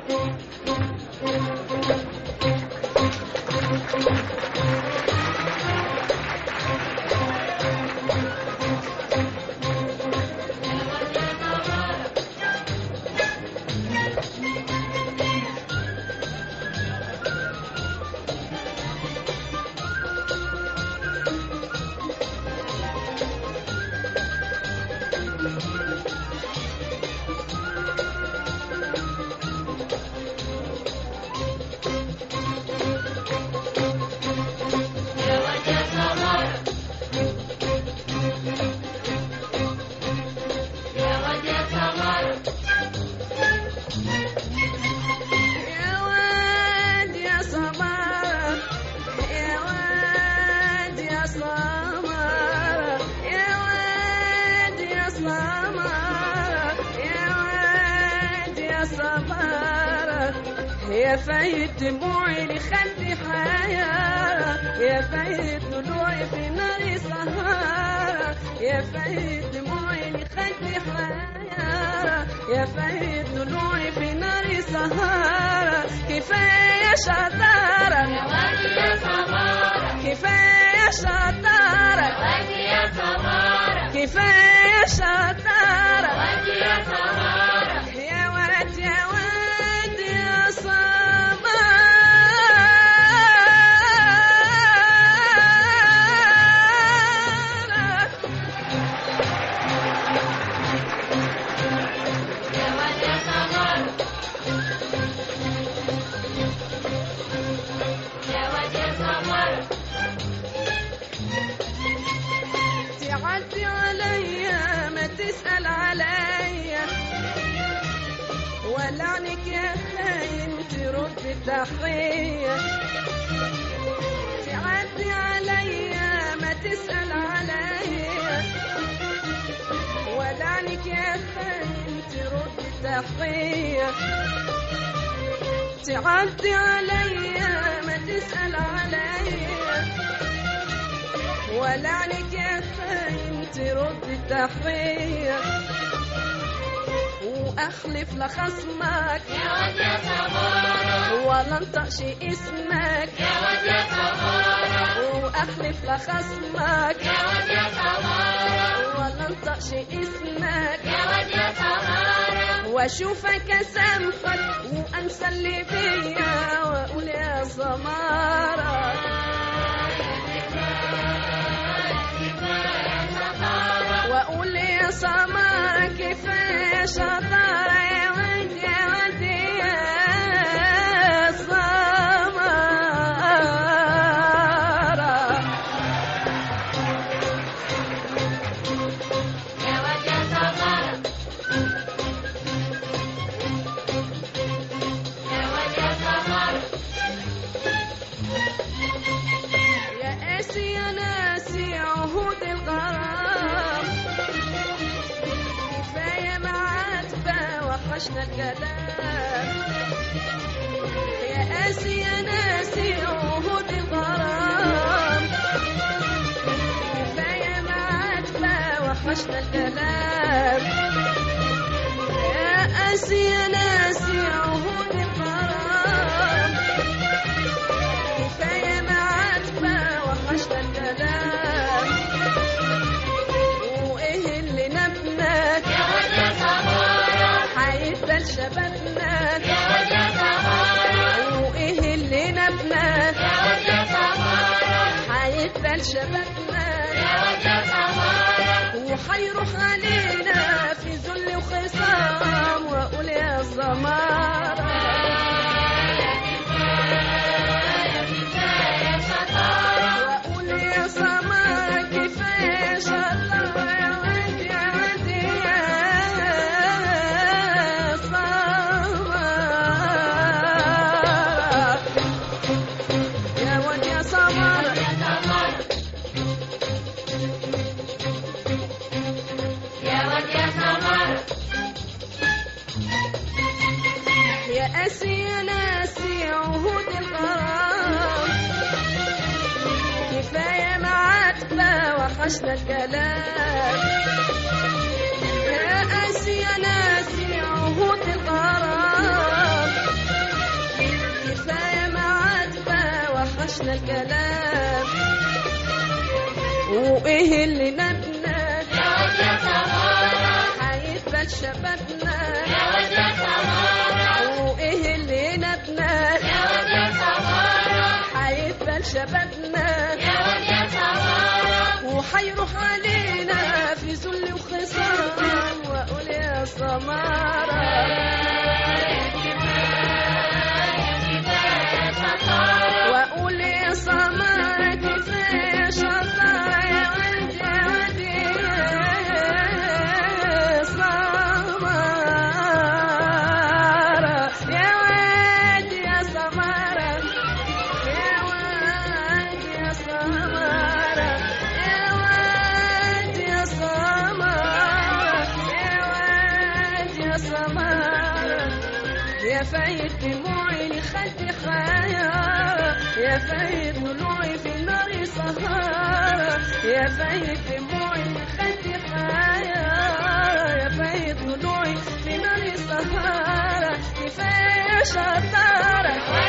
يا واد يا سمارة يا واد يا سمارة يا واد يا سمارة يا واد يا سمارة يا فايت دموعي لخدي حيارة يا فايت طلوعي في نار سهارة يا فايت دموعي لخدي حيارة يا فايت طلوعي في نار سهارة كفاية شطارة يا وادي يا سمارة كفاية شطارة وادي يا سمارة كفاية شطارة وادي يا سمارة يا ولد يا ولد يا صبارة يا وادي يا سمارة يا وادي يا سمارة تعدي عليا ما تسأل عليا ولعنك يا خاين ترد التحية تعدي عليا ما تسأل عليا ولعنك يا خاين ترد التحية تعدي عليا ما تسأل عليا ولعنك يا خاين ترد التحية واخلف لخصمك يا وادي يا سمارة ولا انطقش اسمك يا وادي يا سمارة واخلف لخصمك يا وادي يا سمارة ولا انطقش اسمك يا وادي يا سمارة واشوفك اسامحك وانسى اللي بيا واقول يا سمارة واقول يا سمارة كفاية شطارة يا ود يا ود يا سمارة يا وادي يا سمارة يا وادي يا سمارة يا قاسي يا ناسي عهود الغرام كفاية معاتبة وحشنا الكلام يا قاسي يا ناسي عهود الغرام كفاية معاتبة وحشنا الكلام يا قاسي يا ناسي عهود الغرام كفاية معاتبة وحشنا الكلام وإيه اللي نبنا يا وادي يا سمارة حيفضل شبابنا يا وادي يا سمارة وإيه اللي نبنا يا وادي يا سمارة حيفضل شبابنا يا وادي يا سمارة وحيروح علينا في ذل وخصام وأقول يا زمارة يا شطارة وأقول يا سمارة كفاية شطارة يا ود يا ود يا سمارة يا ود يا سمارة يا سمارة يا وادي يا سمارة يا قاسي يا ناسي عهود الغرام كفاية معاتبة وحشنا الكلام يا قاسي يا ناسي عهود الغرام عشنا الكلام وايه اللي نبنا يا واد يا سمارة هيثبت شبابنا يا واد يا سمارة وايه اللي نبنا يا واد يا سمارة هيثبت شبابنا يا واد يا سمارة وحيروح علينا في ذل وخسارة واقول يا سمارة واقول يا سمارة كفاية شطارة يا ولد يا ولد يا سمارة يا ولد يا سمارة يا ولد يا سمارة يا ولد يا سمارة يا ولد يا سمارة يا فايت دموعي لخدي خيارة يا فايت ضلوعي في نار سهارة يا فايت دموعي لخدي خيارة يا فايت ضلوعي في نار سهارة كفاية شطارة